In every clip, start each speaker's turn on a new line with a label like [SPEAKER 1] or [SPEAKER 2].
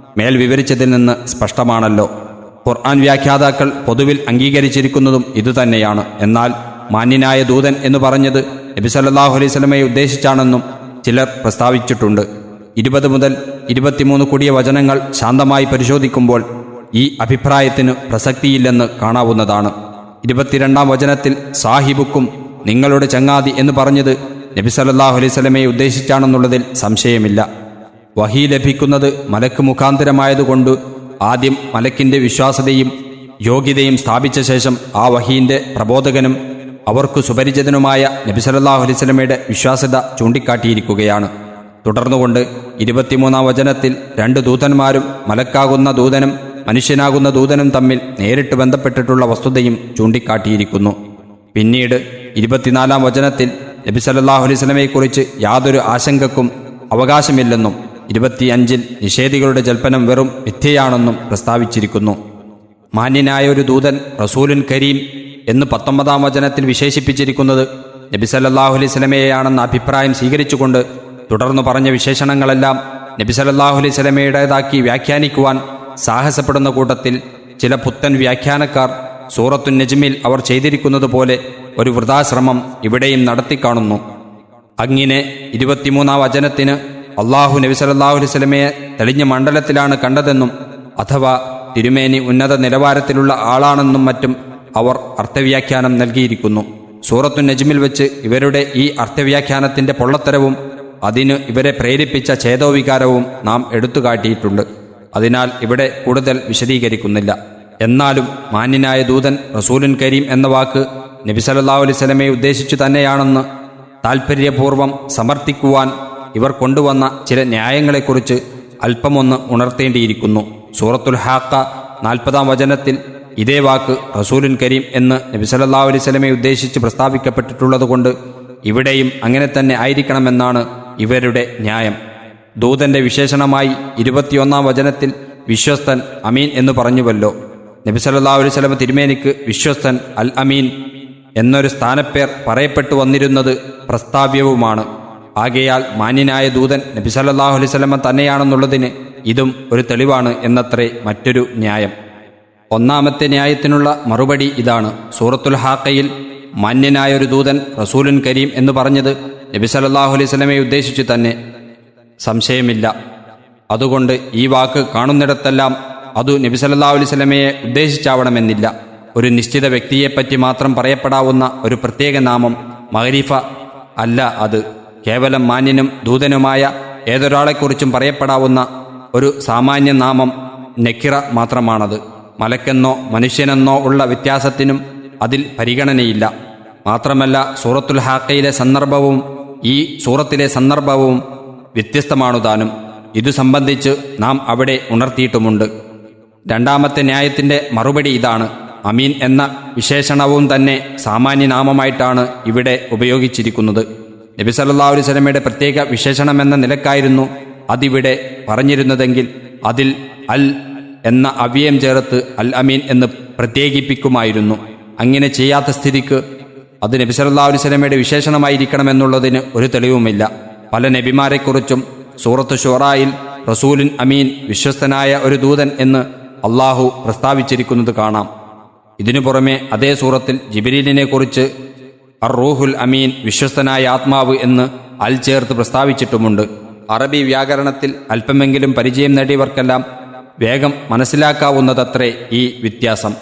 [SPEAKER 1] മേൽ വിവരിച്ചതിൽ നിന്ന് സ്പഷ്ടമാണല്ലോ ഖുർആൻ വ്യാഖ്യാതാക്കൾ പൊതുവിൽ അംഗീകരിച്ചിരിക്കുന്നതും ഇതുതന്നെയാണ് എന്നാൽ മാന്യനായ ദൂതൻ എന്ന് പറഞ്ഞത് നബി സല്ലല്ലാഹു അലൈഹി സ്വലമയെ ഉദ്ദേശിച്ചാണെന്നും ചിലർ പ്രസ്താവിച്ചിട്ടുണ്ട് ഇരുപത് മുതൽ ഇരുപത്തിമൂന്ന് കൂടിയ വചനങ്ങൾ ശാന്തമായി പരിശോധിക്കുമ്പോൾ ഈ അഭിപ്രായത്തിന് പ്രസക്തിയില്ലെന്ന് കാണാവുന്നതാണ് ഇരുപത്തിരണ്ടാം വചനത്തിൽ സാഹിബുക്കും നിങ്ങളുടെ ചങ്ങാതി എന്ന് പറഞ്ഞത് നബി സല്ലല്ലാഹു അലൈഹി സ്വലമയെ ഉദ്ദേശിച്ചാണെന്നുള്ളതിൽ സംശയമില്ല വഹി ലഭിക്കുന്നത് മലക്ക് മുഖാന്തരമായതുകൊണ്ട് ആദ്യം മലക്കിന്റെ വിശ്വാസതയും യോഗ്യതയും സ്ഥാപിച്ച ശേഷം ആ വഹീന്റെ പ്രബോധകനും അവർക്ക് സുപരിചിതനുമായ നബി സല്ലല്ലാഹു അലൈഹി സ്വലമയുടെ വിശ്വാസ്യത ചൂണ്ടിക്കാട്ടിയിരിക്കുകയാണ് തുടർന്നുകൊണ്ട് ഇരുപത്തിമൂന്നാം വചനത്തിൽ രണ്ട് ദൂതന്മാരും മലക്കാകുന്ന ദൂതനും മനുഷ്യനാകുന്ന ദൂതനും തമ്മിൽ നേരിട്ട് ബന്ധപ്പെട്ടിട്ടുള്ള വസ്തുതയും ചൂണ്ടിക്കാട്ടിയിരിക്കുന്നു പിന്നീട് ഇരുപത്തിനാലാം വചനത്തിൽ നബി സല്ലല്ലാഹു അലൈഹി സ്വലമയെക്കുറിച്ച് യാതൊരു ആശങ്കക്കും അവകാശമില്ലെന്നും ഇരുപത്തിയഞ്ചിൽ നിഷേധികളുടെ ജൽപ്പനം വെറും മിഥ്യയാണെന്നും പ്രസ്താവിച്ചിരിക്കുന്നു മാന്യനായ ഒരു ദൂതൻ റസൂലുൻ കരീം എന്ന് പത്തൊമ്പതാം വചനത്തിൽ വിശേഷിപ്പിച്ചിരിക്കുന്നത് നബി സല്ലല്ലാഹു അലൈഹി സ്വലമയെയാണെന്ന അഭിപ്രായം സ്വീകരിച്ചുകൊണ്ട് തുടർന്ന് പറഞ്ഞ വിശേഷണങ്ങളെല്ലാം നബി സല്ലല്ലാഹു അലൈഹി സ്വലമയുടേതാക്കി വ്യാഖ്യാനിക്കുവാൻ സാഹസപ്പെടുന്ന കൂട്ടത്തിൽ ചില പുത്തൻ വ്യാഖ്യാനക്കാർ സൂറത്തു നജ്മിൽ അവർ ചെയ്തിരിക്കുന്നത് പോലെ ഒരു വൃതാശ്രമം ഇവിടെയും നടത്തിക്കാണുന്നു അങ്ങിനെ ഇരുപത്തിമൂന്നാം വചനത്തിന് അള്ളാഹു നബി സല്ലല്ലാഹു അലൈഹി സ്വലമയെ തെളിഞ്ഞ മണ്ഡലത്തിലാണ് കണ്ടതെന്നും അഥവാ തിരുമേനി ഉന്നത നിലവാരത്തിലുള്ള ആളാണെന്നും മറ്റും അവർ അർത്ഥവ്യാഖ്യാനം നൽകിയിരിക്കുന്നു സൂറത്തു നജ്മിൽ വെച്ച് ഇവരുടെ ഈ അർത്ഥവ്യാഖ്യാനത്തിന്റെ പൊള്ളത്തരവും അതിന് ഇവരെ പ്രേരിപ്പിച്ച ഛേദോവികാരവും നാം എടുത്തുകാട്ടിയിട്ടുണ്ട് അതിനാൽ ഇവിടെ കൂടുതൽ വിശദീകരിക്കുന്നില്ല എന്നാലും മാന്യനായ ദൂതൻ റസൂലുൻ കരീം എന്ന വാക്ക് നബി സല്ലല്ലാഹു അലൈഹി സ്വലമയെ ഉദ്ദേശിച്ചു തന്നെയാണെന്ന് താൽപ്പര്യപൂർവം സമർത്ഥിക്കുവാൻ ഇവർ കൊണ്ടുവന്ന ചില ന്യായങ്ങളെക്കുറിച്ച് അല്പമൊന്ന് ഉണർത്തേണ്ടിയിരിക്കുന്നു സൂറത്തുൽ ഹാക്ക നാൽപ്പതാം വചനത്തിൽ ഇതേ വാക്ക് റസൂലുൻ കരീം എന്ന് നബി സല്ലല്ലാഹു അലൈഹി സ്വലമയെ ഉദ്ദേശിച്ച് പ്രസ്താവിക്കപ്പെട്ടിട്ടുള്ളതുകൊണ്ട് ഇവിടെയും അങ്ങനെ തന്നെ ആയിരിക്കണമെന്നാണ് ഇവരുടെ ന്യായം ദൂതന്റെ വിശേഷണമായി ഇരുപത്തിയൊന്നാം വചനത്തിൽ വിശ്വസ്തൻ അമീൻ എന്ന് പറഞ്ഞുവല്ലോ നബി സല്ലല്ലാഹു അലൈഹി സ്വലമ തിരുമേനിക്ക് വിശ്വസ്തൻ അൽ അമീൻ എന്നൊരു സ്ഥാനപ്പേർ പറയപ്പെട്ടു വന്നിരുന്നത് പ്രസ്താവ്യവുമാണ് ആകയാൽ മാന്യനായ ദൂതൻ നബി സല്ലല്ലാഹു അലൈഹി സ്വലമ തന്നെയാണെന്നുള്ളതിന് ഇതും ഒരു തെളിവാണ് എന്നത്രേ മറ്റൊരു ന്യായം ഒന്നാമത്തെ ന്യായത്തിനുള്ള മറുപടി ഇതാണ് സൂറത്തുൽ ഹാക്കയിൽ മാന്യനായ ഒരു ദൂതൻ റസൂലുൻ കരീം എന്ന് പറഞ്ഞത് നബി സല്ലല്ലാഹു അലൈഹി സ്വലമയെ ഉദ്ദേശിച്ചു തന്നെ സംശയമില്ല അതുകൊണ്ട് ഈ വാക്ക് കാണുന്നിടത്തെല്ലാം അതു നബി സല്ലല്ലാഹു അലൈഹി സ്വലമയെ ഉദ്ദേശിച്ചാവണമെന്നില്ല ഒരു നിശ്ചിത വ്യക്തിയെപ്പറ്റി മാത്രം പറയപ്പെടാവുന്ന ഒരു പ്രത്യേക നാമം മഹരീഫ അല്ല അത് കേവലം മാന്യനും ദൂതനുമായ ഏതൊരാളെക്കുറിച്ചും പറയപ്പെടാവുന്ന ഒരു സാമാന്യ നാമം നെക്കിറ മാത്രമാണത് മലക്കെന്നോ മനുഷ്യനെന്നോ ഉള്ള വ്യത്യാസത്തിനും അതിൽ പരിഗണനയില്ല മാത്രമല്ല സൂറത്തുൽ ഹാക്കയിലെ സന്ദർഭവും ഈ സൂറത്തിലെ സന്ദർഭവും വ്യത്യസ്തമാണു താനും ഇതു സംബന്ധിച്ച് നാം അവിടെ ഉണർത്തിയിട്ടുമുണ്ട് രണ്ടാമത്തെ ന്യായത്തിന്റെ മറുപടി ഇതാണ് അമീൻ എന്ന വിശേഷണവും തന്നെ സാമാന്യനാമമായിട്ടാണ് ഇവിടെ ഉപയോഗിച്ചിരിക്കുന്നത് നബി സല്ലല്ലാഹു അലൈഹി സ്വലമയുടെ പ്രത്യേക വിശേഷണമെന്ന നിലക്കായിരുന്നു അതിവിടെ പറഞ്ഞിരുന്നതെങ്കിൽ അതിൽ അൽ എന്ന അവ്യയം ചേർത്ത് അൽ അമീൻ എന്ന് പ്രത്യേകിപ്പിക്കുമായിരുന്നു അങ്ങനെ ചെയ്യാത്ത സ്ഥിതിക്ക് അത് നബി സല്ലല്ലാഹു അലൈഹി സ്വലമയുടെ വിശേഷണമായിരിക്കണമെന്നുള്ളതിന് ഒരു തെളിവുമില്ല പല നബിമാരെക്കുറിച്ചും സൂറത്ത് ഷുറായിൽ റസൂലിൻ അമീൻ വിശ്വസ്തനായ ഒരു ദൂതൻ എന്ന് അള്ളാഹു പ്രസ്താവിച്ചിരിക്കുന്നത് കാണാം ഇതിനു പുറമെ അതേ സൂറത്തിൽ ജിബിരീലിനെ കുറിച്ച് അർ റൂഹുൽ അമീൻ വിശ്വസ്തനായ ആത്മാവ് എന്ന് അൽ ചേർത്ത് പ്രസ്താവിച്ചിട്ടുമുണ്ട് അറബി വ്യാകരണത്തിൽ അല്പമെങ്കിലും പരിചയം നേടിയവർക്കെല്ലാം വേഗം മനസ്സിലാക്കാവുന്നതത്രേ ഈ വ്യത്യാസം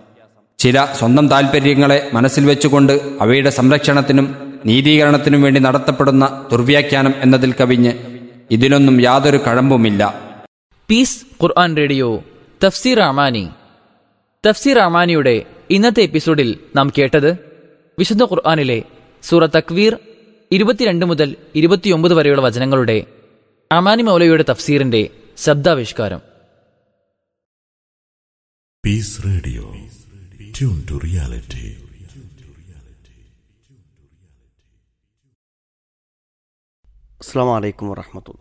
[SPEAKER 1] ചില സ്വന്തം താൽപ്പര്യങ്ങളെ മനസ്സിൽ വെച്ചുകൊണ്ട് അവയുടെ സംരക്ഷണത്തിനും നീതീകരണത്തിനും വേണ്ടി നടത്തപ്പെടുന്ന ദുർവ്യാഖ്യാനം എന്നതിൽ കവിഞ്ഞ് ഇതിനൊന്നും യാതൊരു കഴമ്പുമില്ല
[SPEAKER 2] പീസ് ഖുർആൻ റേഡിയോ തഫ്സീർ അമാനി തഫ്സീർ അമാനിയുടെ ഇന്നത്തെ എപ്പിസോഡിൽ നാം കേട്ടത് വിശുദ്ധ ഖുർആനിലെ സൂറ തക്വീർ ഇരുപത്തിരണ്ട് മുതൽ ഇരുപത്തിയൊമ്പത് വരെയുള്ള വചനങ്ങളുടെ Amani മൗലയുടെ തഫ്സീറിന്റെ ശബ്ദാവിഷ്കാരം
[SPEAKER 3] Peace Radio. Tune to reality.
[SPEAKER 4] അസ്സാം വലൈക്കും വറഹമത്തുള്ള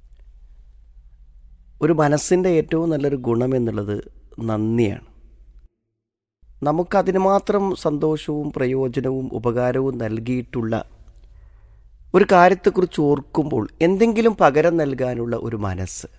[SPEAKER 4] ഒരു മനസ്സിൻ്റെ ഏറ്റവും നല്ലൊരു ഗുണം എന്നുള്ളത് നന്ദിയാണ് നമുക്കതിന് മാത്രം സന്തോഷവും പ്രയോജനവും ഉപകാരവും നൽകിയിട്ടുള്ള ഒരു കാര്യത്തെക്കുറിച്ച് ഓർക്കുമ്പോൾ എന്തെങ്കിലും പകരം നൽകാനുള്ള ഒരു മനസ്സ്